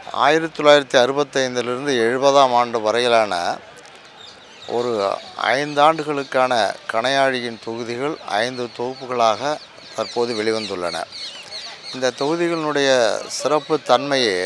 ஆயிரத்தி தொள்ளாயிரத்தி அறுபத்தைந்திலிருந்து எழுபதாம் ஆண்டு வரையிலான ஒரு ஐந்தாண்டுகளுக்கான கணையாழியின் தொகுதிகள் ஐந்து தொகுப்புகளாக தற்போது வெளிவந்துள்ளன இந்த தொகுதிகளினுடைய சிறப்பு தன்மையே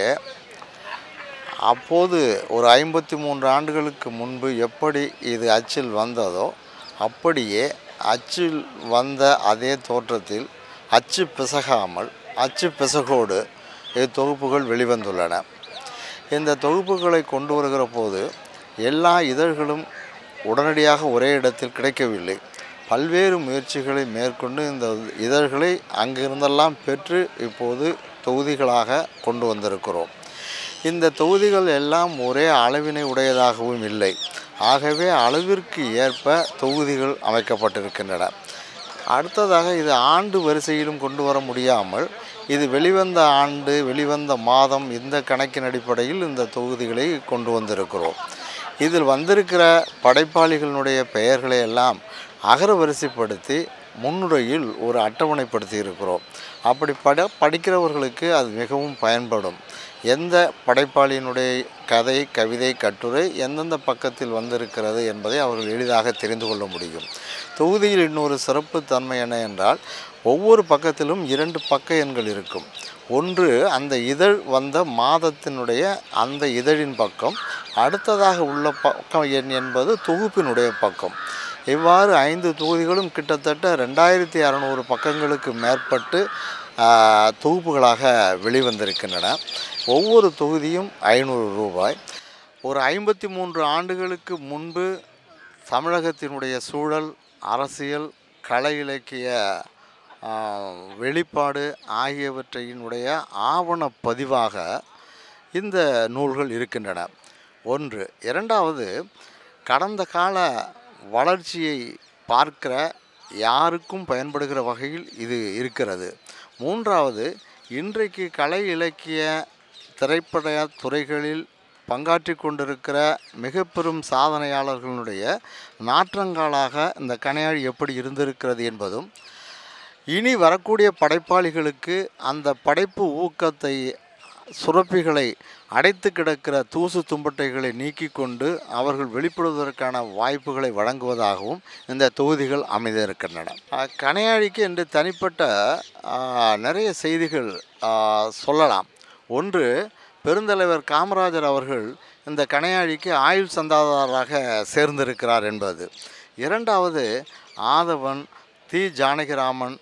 அப்போது ஒரு ஐம்பத்தி மூன்று ஆண்டுகளுக்கு முன்பு எப்படி இது அச்சில் வந்ததோ அப்படியே அச்சில் வந்த அதே தோற்றத்தில் அச்சு பிசகாமல் அச்சு பிசகோடு இத்தொகுப்புகள் வெளிவந்துள்ளன இந்த தொகுப்புகளை கொண்டு வருகிற போது எல்லா இதழ்களும் உடனடியாக ஒரே இடத்தில் கிடைக்கவில்லை பல்வேறு முயற்சிகளை மேற்கொண்டு இந்த இதழ்களை அங்கிருந்தெல்லாம் பெற்று இப்போது தொகுதிகளாக கொண்டு வந்திருக்கிறோம் இந்த தொகுதிகள் எல்லாம் ஒரே அளவினை உடையதாகவும் இல்லை ஆகவே அளவிற்கு ஏற்ப தொகுதிகள் அமைக்கப்பட்டிருக்கின்றன அடுத்ததாக இது ஆண்டு வரிசையிலும் கொண்டு வர முடியாமல் இது வெளிவந்த ஆண்டு வெளிவந்த மாதம் இந்த கணக்கின் அடிப்படையில் இந்த தொகுதிகளை கொண்டு வந்திருக்கிறோம் இதில் வந்திருக்கிற படைப்பாளிகளினுடைய பெயர்களை எல்லாம் அகர வரிசைப்படுத்தி முன்னுரையில் ஒரு அட்டவணைப்படுத்தி இருக்கிறோம் அப்படி பட படிக்கிறவர்களுக்கு அது மிகவும் பயன்படும் எந்த படைப்பாளியினுடைய கதை கவிதை கட்டுரை எந்தெந்த பக்கத்தில் வந்திருக்கிறது என்பதை அவர்கள் எளிதாக தெரிந்து கொள்ள முடியும் தொகுதியில் இன்னொரு சிறப்பு தன்மை என்ன என்றால் ஒவ்வொரு பக்கத்திலும் இரண்டு பக்க எண்கள் இருக்கும் ஒன்று அந்த இதழ் வந்த மாதத்தினுடைய அந்த இதழின் பக்கம் அடுத்ததாக உள்ள பக்கம் எண் என்பது தொகுப்பினுடைய பக்கம் இவ்வாறு ஐந்து தொகுதிகளும் கிட்டத்தட்ட ரெண்டாயிரத்தி அறநூறு பக்கங்களுக்கு மேற்பட்டு தொகுப்புகளாக வெளிவந்திருக்கின்றன ஒவ்வொரு தொகுதியும் ஐநூறு ரூபாய் ஒரு ஐம்பத்தி மூன்று ஆண்டுகளுக்கு முன்பு தமிழகத்தினுடைய சூழல் அரசியல் கலை இலக்கிய வெளிப்பாடு ஆகியவற்றையினுடைய ஆவண பதிவாக இந்த நூல்கள் இருக்கின்றன ஒன்று இரண்டாவது கடந்த கால வளர்ச்சியை பார்க்கிற யாருக்கும் பயன்படுகிற வகையில் இது இருக்கிறது மூன்றாவது இன்றைக்கு கலை இலக்கிய திரைப்பட துறைகளில் பங்காற்றி கொண்டிருக்கிற மிக பெரும் சாதனையாளர்களுடைய நாற்றங்காலாக இந்த கனையாழி எப்படி இருந்திருக்கிறது என்பதும் இனி வரக்கூடிய படைப்பாளிகளுக்கு அந்த படைப்பு ஊக்கத்தை சுரப்பிகளை அடைத்து கிடக்கிற தூசு தும்பட்டைகளை நீக்கி கொண்டு அவர்கள் வெளிப்படுவதற்கான வாய்ப்புகளை வழங்குவதாகவும் இந்த தொகுதிகள் அமைந்திருக்கின்றன கனையாழிக்கு என்று தனிப்பட்ட நிறைய செய்திகள் சொல்லலாம் ஒன்று பெருந்தலைவர் காமராஜர் அவர்கள் இந்த கனையாழிக்கு ஆயுள் சந்தாதாரராக சேர்ந்திருக்கிறார் என்பது இரண்டாவது ஆதவன் தி ஜானகிராமன்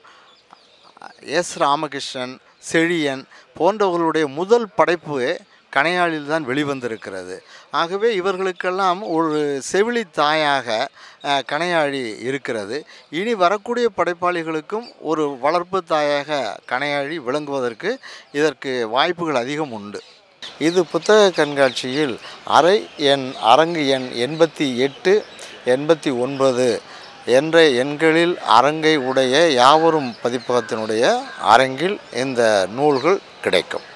எஸ் ராமகிருஷ்ணன் செழியன் போன்றவர்களுடைய முதல் படைப்பு கனையாளில் தான் வெளிவந்திருக்கிறது ஆகவே இவர்களுக்கெல்லாம் ஒரு செவிலி தாயாக கனையாழி இருக்கிறது இனி வரக்கூடிய படைப்பாளிகளுக்கும் ஒரு வளர்ப்பு தாயாக கனையாழி விளங்குவதற்கு இதற்கு வாய்ப்புகள் அதிகம் உண்டு இது புத்தக கண்காட்சியில் அறை எண் அரங்கு எண் எண்பத்தி எட்டு எண்பத்தி ஒன்பது என்ற எண்களில் அரங்கை உடைய யாவரும் பதிப்பகத்தினுடைய அரங்கில் இந்த நூல்கள் கிடைக்கும்